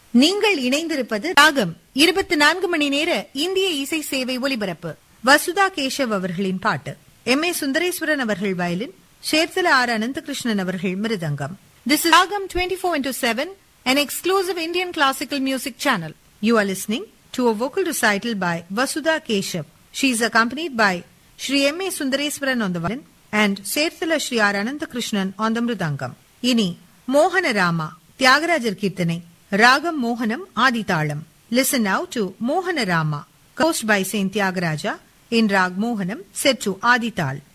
நீங்கள் இணைந்திருப்பது ராகம் இருபத்தி நான்கு மணி நேர இந்திய இசை சேவை ஒலிபரப்பு வசுதா கேஷவ் அவர்களின் பாட்டு எம் ஏ சுந்தரேஸ்வரன் அவர்கள் வயலின் ஷேர்தல ஆர் அனந்தகிருஷ்ணன் அவர்கள் mridangam this is ragam twenty four into seven an exclusive Indian classical music channel. You are listening to a vocal recital by Vasudha Keshav. She is accompanied by Sri M. A. Sundareswaran on the violin and Serthala Sri R. Ananthakrishnan on the mridangam. இனி மோகன ராமா தியாகராஜர் கீர்த்தனை ராகம் மோகனம் ஆதிதாளம் listen now to மோகன Rama cost by chain Thiyagaraja in rock மோகனம் set to ஆதிதாள்